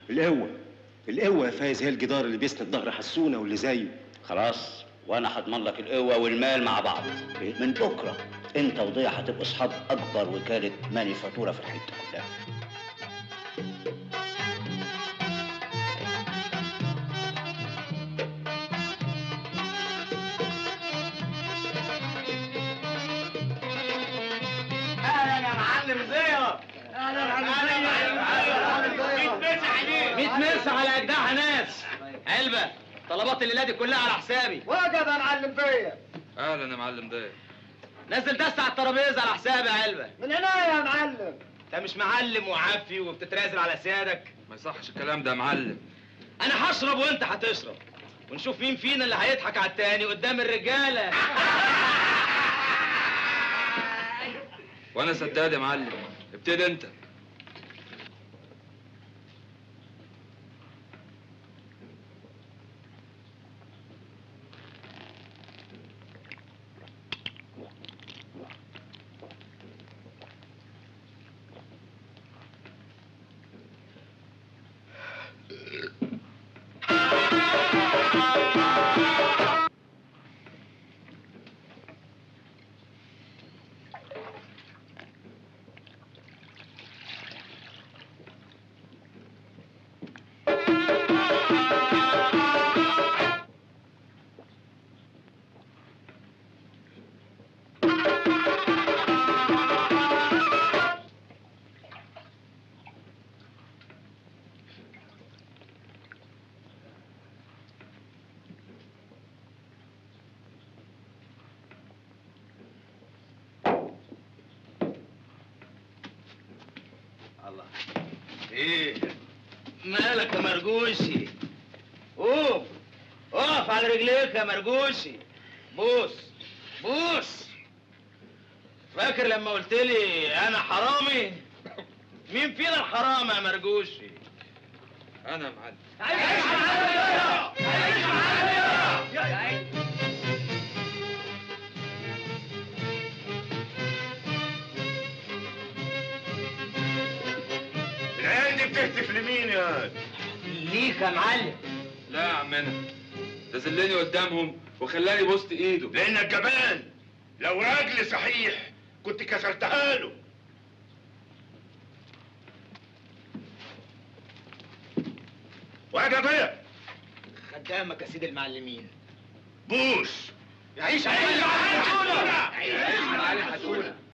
القوة القوة يا فايز هي الجدار اللي بيسند ظهر حسونة واللي زيه خلاص وانا هضمن لك القوه والمال مع بعض من بكره انت وضيع هتبقوا اصحاب اكبر وكاله مانيفاتوره في الحته كلها اهلا يا معلم زيا اهلا يا معلم زيا 100 مسا على اجدعها ناس علبه طلبات الليله دي كلها على حسابي وجب يا معلم بيا اهلا يا معلم ضيق نزل دست على الترابيزه على حسابي يا علبه من هنا يا معلم انت مش معلم وعافي وبتترازل على سيادك ما يصحش الكلام ده يا معلم انا هشرب وانت هتشرب ونشوف مين فينا اللي هيضحك على التاني قدام الرجاله وانا سداد يا معلم ابتدي انت الله ايه مالك يا مرجوشي قوم اقف على رجليك يا مرجوشي بوس بوس فاكر لما قلت لي انا حرامي مين فينا الحرامي يا مرجوشي انا يا معلم العيال دي بتهتف لمين يا ليك يا معلم لا يا عمنا ده زلني قدامهم وخلاني بوسط ايده لانك جبان لو راجل صحيح كنت كسرتها له وادي ضيق خدامك يا سيد المعلمين بوس يعيش يعيش على يعيش معلم هتقولها